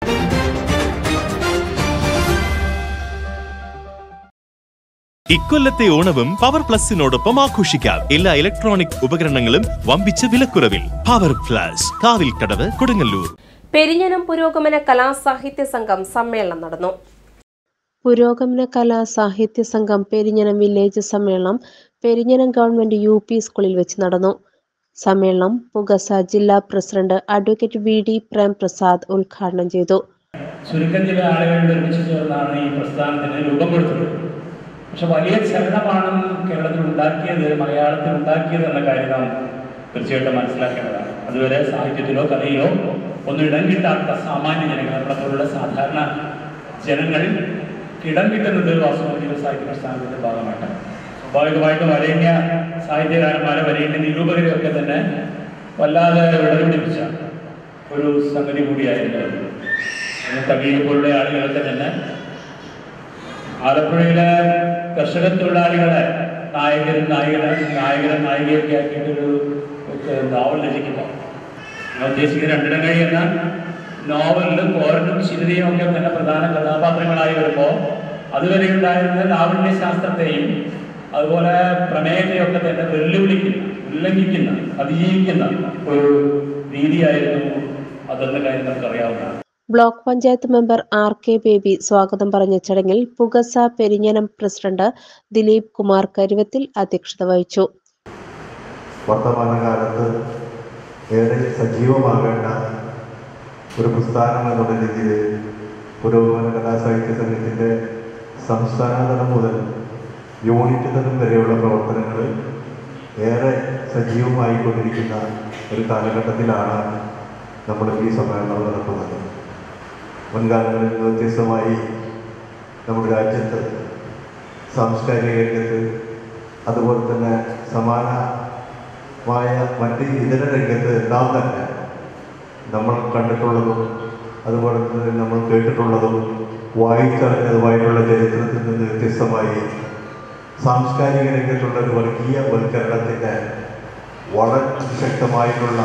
ഇക്കൊല്ലത്തെ ഓണവും പവർ പ്ലസിനോടൊപ്പം ആഘോഷിക്കാം എല്ലാ ഇലക്ട്രോണിക് ഉപകരണങ്ങളും വമ്പിച്ച വിലക്കുറവിൽ പവർ പ്ലസ് കാവിൽക്കടവ് കൊടുങ്ങല്ലൂർ പെരിഞ്ഞനം പുരോഗമന കലാസാഹിത്യ സംഘം സമ്മേളനം നടന്നു പുരോഗമന കലാ സാഹിത്യ സംഘം പെരിഞ്ഞനം വില്ലേജ് സമ്മേളനം പെരിഞ്ഞനം ഗവൺമെന്റ് യു പി സ്കൂളിൽ വെച്ച് നടന്നു സമ്മേളനം പുഗസ ജില്ലാ president advocate V D Premprasad ഉദ്ഘാടനം ചെയ്തു ചുരുക്കം ചില ആളുകളുടെ ഒരുമിച്ച് ചേർന്നാണ് ഈ പ്രസ്ഥാനത്തിന് രൂപം കൊടുത്തത് പക്ഷെ വലിയ ചലനമാണ് കേരളത്തിൽ ഉണ്ടാക്കിയത് മലയാളത്തിൽ ഉണ്ടാക്കിയത് എന്ന കാര്യം നാം തീർച്ചയായിട്ടും മനസ്സിലാക്കേണ്ടതാണ് അതുവരെ സാഹിത്യത്തിലോ കഥയിലോ ഒന്നും ഇടം കിട്ടാത്ത സാമാന്യ ജനങ്ങൾ നമ്മളെ പോലുള്ള സാധാരണ ജനങ്ങൾ ഇടം കിട്ടുന്നത് വാസ്തവത്തിൽ സാഹിത്യ പ്രസ്ഥാനത്തിന്റെ ഭാഗമായിട്ടാണ് സ്വാഭാവികമായിട്ടും വരേണ്യ സാഹിത്യകാരന്മാരെ വരേണ്യ നിരൂപകരെയൊക്കെ തന്നെ വല്ലാതെ വിടപിടിപ്പിച്ച ഒരു സംഗതി കൂടിയായിരുന്നു അത്. അങ്ങനെ കവിയെ പോലുള്ള ആളുകളൊക്കെ തന്നെ ആലപ്പുഴയിലെ കർഷക തൊഴിലാളികളെ നായകരും നായിക നായകരും നായികയൊക്കെ ആക്കിയിട്ടൊരു ഒരു നോവൽ രചിക്കുമ്പോൾ ഞാൻ ഉദ്ദേശിക്കുന്ന രണ്ടിടം കഴിയുന്ന നോവലിൽ കോരനും ചിരിതയും ഒക്കെ തന്നെ പ്രധാന കഥാപാത്രങ്ങളായി വരുമ്പോൾ അതുവരെ ഉണ്ടായിരുന്ന ലാവണ്യ ശാസ്ത്രത്തെയും അതുപോലെ പ്രമേയത്തെയൊക്കെ തന്നെ വെല്ലുവിളിക്കുന്ന ഉല്ലംഘിക്കുന്ന അതിജീവിക്കുന്ന ഒരു രീതിയായിരുന്നു അതെന്ന കാര്യം നമുക്കറിയാവുന്നതാണ് block panchayat member R K Baby സ്വാഗതം പറഞ്ഞ ചടങ്ങിൽ പുഗസ പെരിഞ്ഞനം പ്രസിഡന്റ് ദിലീപ് കുമാർ കരുവത്തിൽ അധ്യക്ഷത വഹിച്ചു വർത്തമാനകാലത്ത് ഏറെ സജീവമാകേണ്ട ഒരു പ്രസ്ഥാനം എന്നുള്ള രീതിയിൽ പുരോഗമന കലാസാഹിത്യ സംഘത്തിൻ്റെ സംസ്ഥാനതലം മുതൽ യൂണിറ്റ് തലം വരെയുള്ള പ്രവർത്തനങ്ങൾ ഏറെ സജീവമായി കൊണ്ടിരിക്കുന്ന ഒരു കാലഘട്ടത്തിലാണ് നമ്മൾ ഈ സമ്മേളനം നടത്തുന്നത് മുൻകാലങ്ങളിൽ നിന്ന് വ്യത്യസ്തമായി നമ്മുടെ രാജ്യത്ത് സാംസ്കാരിക രംഗത്ത് അതുപോലെ തന്നെ സമാനമായ മറ്റ് ഇതര രംഗത്ത് എല്ലാം തന്നെ നമ്മൾ കണ്ടിട്ടുള്ളതും അതുപോലെ തന്നെ നമ്മൾ കേട്ടിട്ടുള്ളതും വായിച്ചറിഞ്ഞതുമായിട്ടുള്ള ചരിത്രത്തിൽ നിന്ന് വ്യത്യസ്തമായി സാംസ്കാരിക രംഗത്തുള്ള ഒരു വർഗീയ വൽക്കരണത്തിൻ്റെ വളരെ ശക്തമായിട്ടുള്ള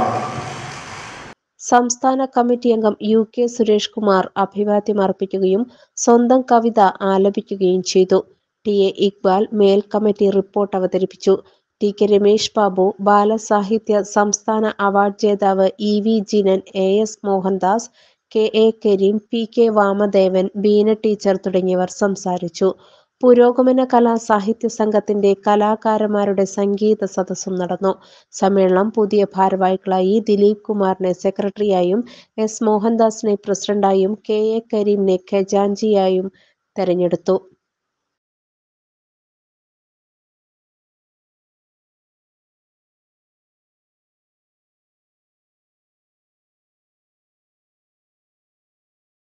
സംസ്ഥാന കമ്മിറ്റി അംഗം യു കെ സുരേഷ് കുമാർ അഭിവാദ്യം അർപ്പിക്കുകയും സ്വന്തം കവിത ആലപിക്കുകയും ചെയ്തു ടി എ ഇക്ബാൽ മേൽ കമ്മിറ്റി റിപ്പോർട്ട് അവതരിപ്പിച്ചു ടി കെ രമേശ് ബാബു ബാലസാഹിത്യ സംസ്ഥാന അവാർഡ് ജേതാവ് E V Jinan A S Mohandas K A Kareem P K Vamadevan Beena teacher തുടങ്ങിയവർ സംസാരിച്ചു പുരോഗമന കലാ സാഹിത്യ സംഘത്തിന്റെ കലാകാരന്മാരുടെ സംഗീത സദസ്സും നടന്നു സമ്മേളനം പുതിയ ഭാരവാഹികളായി ദിലീപ് കുമാറിനെ സെക്രട്ടറിയായും എസ് മോഹൻദാസിനെ പ്രസിഡന്റായും കെ എ കരീമിനെ ഖജാൻജിയായും തെരഞ്ഞെടുത്തു